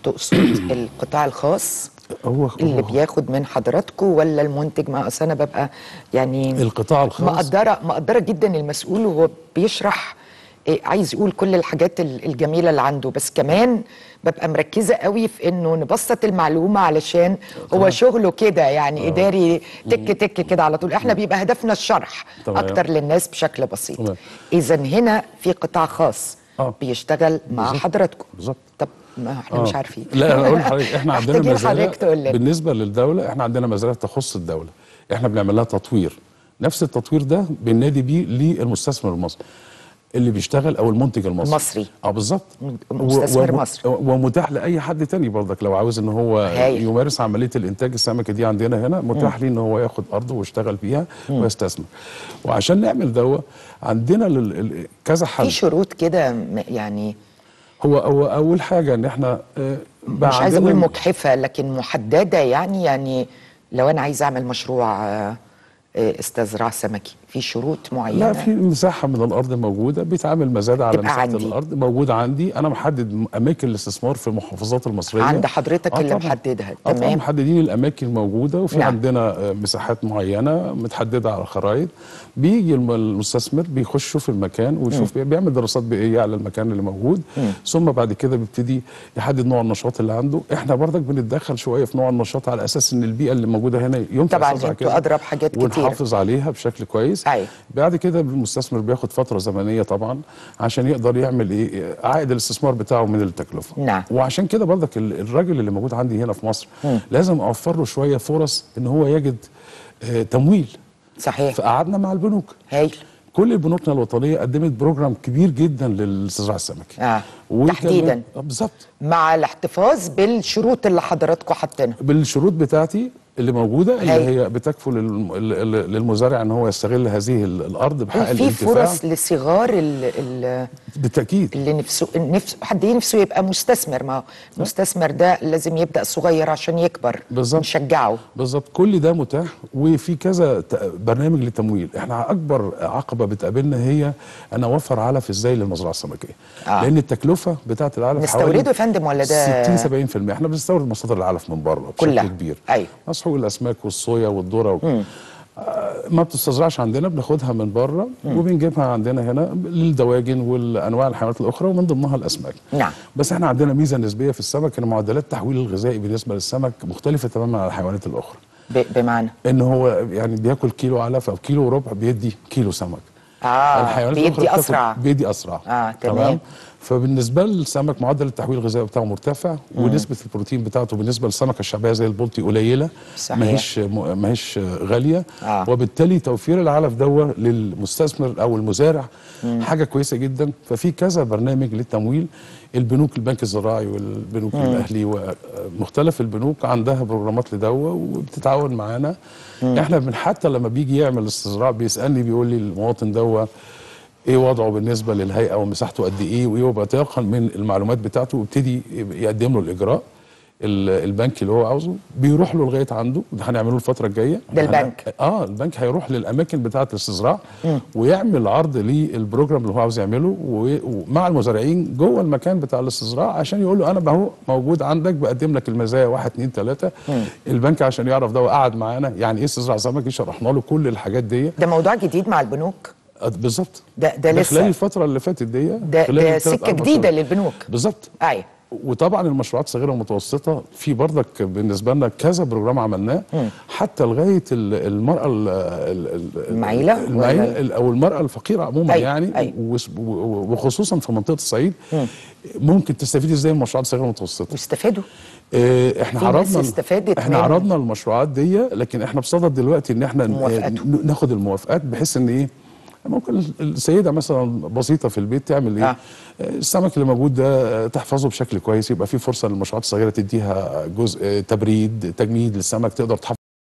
تقصد القطاع الخاص هو اللي هو بياخد من حضراتكم ولا المنتج ما اصل انا ببقى يعني القطاع الخاص مقدره مقدره جدا المسؤول وهو بيشرح إيه عايز يقول كل الحاجات ال- الجميله اللي عنده بس كمان ببقى مركزه قوي في انه نبسط المعلومه علشان هو شغله كده يعني اداري تك تك كده على طول احنا بيبقى هدفنا الشرح تمام. اكتر للناس بشكل بسيط تمام. اذا هنا في قطاع خاص آه. بيشتغل مع بالظبط. حضراتكم بالظبط. طب ما احنا آه. مش عارفين لا انا اقول لحضرتك احنا عندنا محتاجين مزايا حضرتك تقول لنا بالنسبه للدوله احنا عندنا مزايا تخص الدوله احنا بنعمل لها تطوير نفس التطوير ده بننادي بيه للمستثمر المصري اللي بيشتغل او المنتج المصري مصري. اه بالظبط مستثمر و- و- مصري. ومتاح لاي حد تاني برضك لو عاوز ان هو هايل. يمارس عمليه الانتاج السمكه دي عندنا هنا متاح ليه ان هو ياخد ارضه ويشتغل فيها ويستثمر وعشان نعمل دوا عندنا لل- ال- كذا حل في شروط كده م- يعني هو هو اول حاجه ان احنا آه، بقى مش عايزه عندنا- اقول مجحفه لكن محدده يعني يعني لو انا عايزه اعمل مشروع آه، آه، استزراع سمكي في شروط معينه لا في مساحه من الارض موجوده بيتعامل مزاد على تبقى مساحه عندي. الارض موجود عندي انا محدد اماكن الاستثمار في المحافظات المصريه عند حضرتك اللي طبعاً. محددها، آه طبعا تمام. محددين الاماكن الموجوده وفي نعم. عندنا آه، مساحات معينه متحدده على خرائط بيجي الم- المستثمر بيخش يشوف المكان ويشوف بيعمل دراسات بيئيه على المكان اللي موجود ثم بعد كده بيبتدي يحدد نوع النشاط اللي عنده احنا برضك بنتدخل شويه في نوع النشاط على اساس ان البيئه اللي موجوده هنا ينفع طبعاً استزرع انتوا كده أدرى بحاجات كتير. ونحافظ عليها بشكل كويس أيوة. بعد كده المستثمر بياخد فتره زمنيه طبعا عشان يقدر يعمل ايه عائد الاستثمار بتاعه من التكلفه نعم. وعشان كده برضك ال- الراجل اللي موجود عندي هنا في مصر لازم اوفر له شويه فرص ان هو يجد آه، تمويل صحيح فقعدنا مع البنوك هايل كل بنوكنا الوطنيه قدمت بروجرام كبير جدا للاستزراع السمكي آه. وكمان- تحديداً. آه، بالظبط مع الاحتفاظ بالشروط اللي حضراتكم حاطينها بالشروط بتاعتي اللي موجوده اللي هاي. هي بتكفل للم- ال- ال- للمزارع ان هو يستغل هذه ال- الارض بحق في الانتفاع فرص لصغار ال ال بالتاكيد اللي نفسه نفسه حد نفسه يبقى مستثمر ما هو المستثمر ده لازم يبدا صغير عشان يكبر بالظبط. نشجعه بالظبط كل ده متاح وفي كذا ت- برنامج للتمويل احنا اكبر عقبه بتقابلنا هي انا اوفر علف ازاي للمزرعه السمكيه آه. آه. لان التكلفه بتاعه العلف نستورده يا فندم ولا ده 60 70% احنا بنستورد مصادر العلف من بره بشكل كلها. كبير أيوة. مسحوق الاسماك والصويا والذره و... آه، ما بتستزرعش عندنا بناخدها من بره وبنجيبها عندنا هنا للدواجن والانواع الحيوانات الاخرى ومن ضمنها الاسماك نعم. بس احنا عندنا ميزه نسبيه في السمك ان معدلات التحويل الغذائي بالنسبه للسمك مختلفه تماما عن الحيوانات الاخرى ب- بمعنى ان هو يعني بياكل كيلو علف او كيلو وربع بيدي كيلو سمك اه الحيوانات بيدي الأخرى بتاكل- اسرع بيدي اسرع آه، تمام. فبالنسبه للسمك معدل التحويل الغذائي بتاعه مرتفع ونسبه البروتين بتاعته بالنسبه للسمكه الشعبيه زي البلطي قليله صحيح. ماهيش م- ماهيش غاليه آه. وبالتالي توفير العلف دوا للمستثمر او المزارع حاجه كويسه جدا ففي كذا برنامج للتمويل البنوك البنك الزراعي والبنوك الاهلي ومختلف البنوك عندها بروجرامات لدوا وبتتعاون معانا احنا من حتى لما بيجي يعمل استزراع بيسالني بيقول لي المواطن دوا ايه وضعه بالنسبه للهيئه ومساحته قد ايه وايه وبيتيقن من المعلومات بتاعته ويبتدي يقدم له الاجراء ال- البنك اللي هو عاوزه بيروح لغايه عنده ده هنعمله الفتره الجايه ده البنك. اه البنك هيروح للاماكن بتاعه الاستزراع ويعمل عرض للبروجرام اللي هو عاوز يعمله و- ومع المزارعين جوه المكان بتاع الاستزراع عشان يقول له انا بهو موجود عندك بقدم لك المزايا واحد اتنين تلاته البنك عشان يعرف ده وقعد معانا يعني ايه استزراع سمكي شرحنا له كل الحاجات دي ده موضوع جديد مع البنوك آه، بالظبط ده- ده لسه. خلال الفتره اللي فاتت دي ده خلال ده الثلاث سكه أربع جديده شهور. للبنوك بالظبط ايوه وطبعا المشروعات الصغيره والمتوسطه في برضك بالنسبه لنا كذا بروجرام عملناه حتى لغايه ال- المراه ال- ال- ال- المعيلة المعيله ولا- ال- او المراه الفقيره عموما أيوة، يعني أيوة. وس- و- و- وخصوصا في منطقه الصعيد ممكن تستفيد ازاي من المشروعات الصغيره والمتوسطه واستفادوا آه، احنا في ناس عرضنا استفادت احنا من- عرضنا المشروعات دي لكن احنا بصدد دلوقتي ان احنا ن- موافقته. ن- ناخد الموافقات بحيث ان ايه ممكن السيده مثلا بسيطه في البيت تعمل ايه آه. آه. السمك اللي موجود ده آه، تحفظه بشكل كويس يبقى في فرصه للمشروعات الصغيره تديها جزء آه، تبريد تجميد للسمك تقدر تحافظ